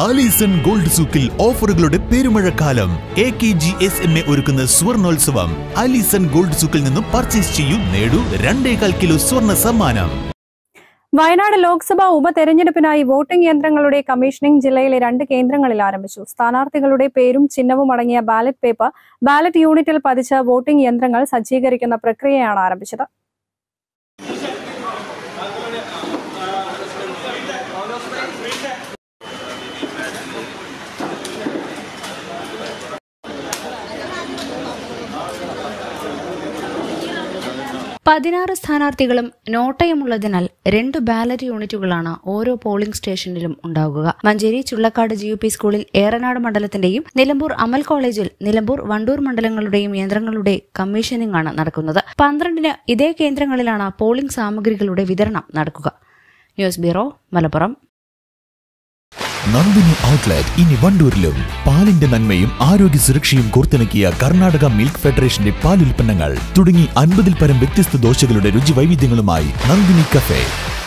Alison gold സൂക്കിൽ ഓഫറുകളുടെ പെരുമഴക്കാലം A K G S M A ഒരുക്കുന്ന സ്വർണോത്സവം ആലീസൺ ഗോൾഡ് സൂക്കിൽ നിന്നും പർച്ചേസ് ചെയ്യൂ നേടൂ രണ്ടേകാൽ കിലോ സ്വർണ്ണ സമ്മാനം വയനാട് ലോക്സഭാ ഉപതെരഞ്ഞെടുപ്പിനായി വോട്ടിംഗ് യന്ത്രങ്ങളുടെ കമ്മീഷനിംഗ് ജില്ലയിലെ രണ്ട് കേന്ദ്രങ്ങളിൽ ആരംഭിച്ചു സ്ഥാനാർത്ഥികളുടെ പേരും ചിഹ്നവും അടങ്ങിയ ബാലറ്റ് പേപ്പർ ബാലറ്റ് യൂണിറ്റിൽ പതിച്ച വോട്ടിംഗ് യന്ത്രങ്ങൾ സജ്ജീകരിക്കുന്ന പ്രക്രിയയാണ് ആരംഭിച്ചത് പതിനാറ് സ്ഥാനാർത്ഥികളും നോട്ടയമുള്ളതിനാൽ രണ്ട് ബാലറ്റ് യൂണിറ്റുകളാണ് ഓരോ പോളിംഗ് സ്റ്റേഷനിലും ഉണ്ടാകുക Manjeri Chullakkad G U P സ്കൂളിൽ ഏറനാട് മണ്ഡലത്തിന്റെയും നിലമ്പൂർ അമൽ കോളേജിൽ നിലമ്പൂർ വണ്ടൂർ മണ്ഡലങ്ങളുടെയും യന്ത്രങ്ങളുടെ കമ്മീഷനിംഗ് ആണ് നടക്കുന്നത് പന്ത്രണ്ടിന് ഇതേ കേന്ദ്രങ്ങളിലാണ് പോളിംഗ് സാമഗ്രികളുടെ വിതരണം നടക്കുക news bureau Malappuram Nandini outlet ഇനി വണ്ടൂരിലും പാലിന്റെ നന്മയും ആരോഗ്യ സുരക്ഷയും കോർത്തിണക്കിയ കർണാടക മിൽക്ക് ഫെഡറേഷന്റെ പാലുൽപ്പന്നങ്ങൾ തുടങ്ങി അൻപതിൽ പരം വ്യത്യസ്ത ദോശകളുടെ രുചി വൈവിധ്യങ്ങളുമായി നന്ദിനി കഫേ